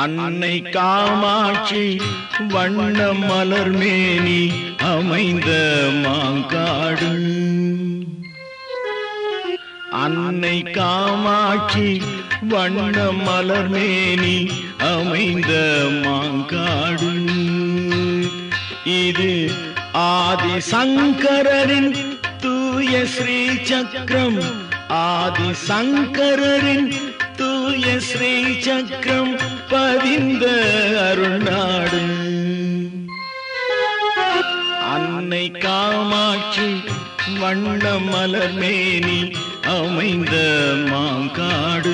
அன்னை காமாட்சி வண்ண மலர் மேனி அமைந்த மாங்காடு அன்னை காமாட்சி வண்ண மலர் மேனி அமைந்த மாங்காடு இது ஆதி சங்கரரின் தூய ஸ்ரீ சக்கரம் ஆதி சங்கரரின் தூய ஸ்ரீ சக்கரம் பதிந்த அருள்நாடு அன்னை காமாட்சி வண்ண மலர் மேனி அமைந்த மாங்காடு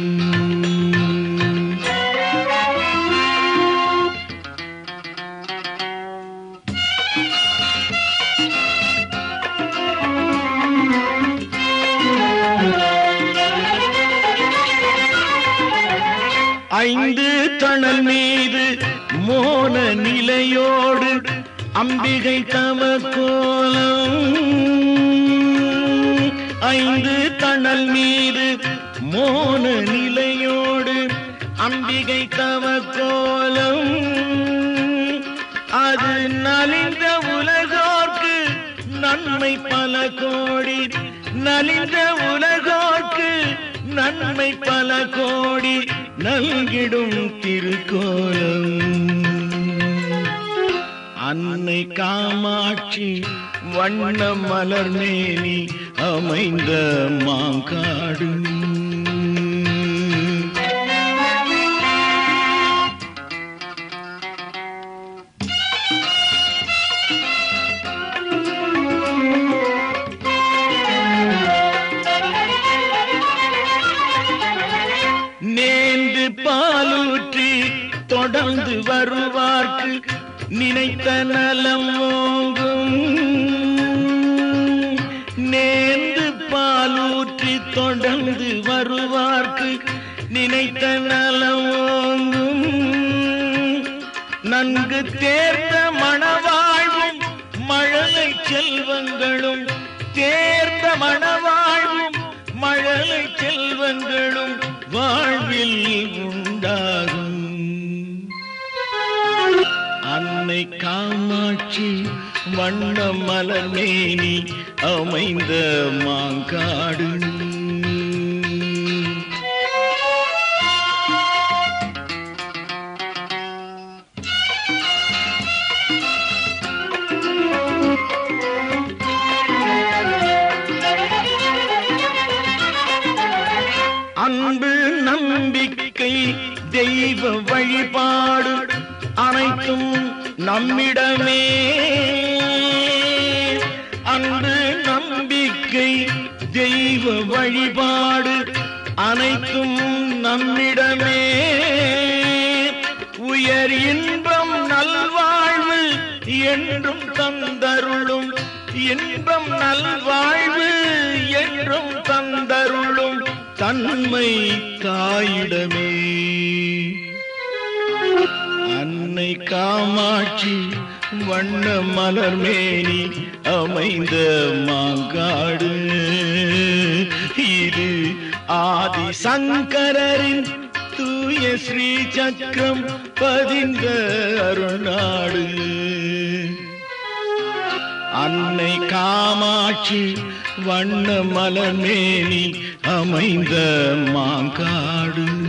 ஐந்து தணல் மீது மோன நிலையோடு அம்பிகை தமக்கோலம் ஐந்து தணல் மீது மோன நிலையோடு அம்பிகை தமக்கோலம் அது நலிந்த உலகோர்க்கு நன்மை பல கோடி நலிந்த உலகோர்க்கு நன்மை பல கோடி நல்கிடும் திருக்கோலம் அன்னை காமாட்சி வண்ண மலர் மேனி அமைந்த மாங்காடு நேர்ந்து பாலூற்றி தொடர்ந்து வருவார்க்கு நினைத்த நலம் ஓங்கும் நேர்ந்து பாலூற்றி தொடர்ந்து வருவார்க்கு நினைத்த நலம் ஓங்கும் நன்கு தேர்ந்த மணவாழ்வும் மழலை செல்வங்களும் தேர்ந்த மணவாழ்வும் மழலை செல்வங்களும் வாழ்வில் உண்டாகும் அன்னை காமாட்சி வண்ண மலர் மேனி அமைந்த மாங்காடு அன்பு நம்பிக்கை தெய்வ வழிபாடு அனைத்தும் நம்மிடமே அன்பு நம்பிக்கை தெய்வ வழிபாடு அனைத்தும் நம்மிடமே உயர் இன்பம் நல்வாழ்வு என்றும் தந்தருளும் இன்பம் நல்வாழ்வு என்றும் தந்தருளும் தன்மை தாயிடமே அன்னை காமாட்சி வண்ண மலர் மேனி அமைந்த மாங்காடு இது ஆதி சங்கரரின் தூய ஸ்ரீ சக்கரம் பதிந்த அருள்நாடு அன்னை காமாட்சி வண்ண மலர் மேனி அமைந்த மாங்காடு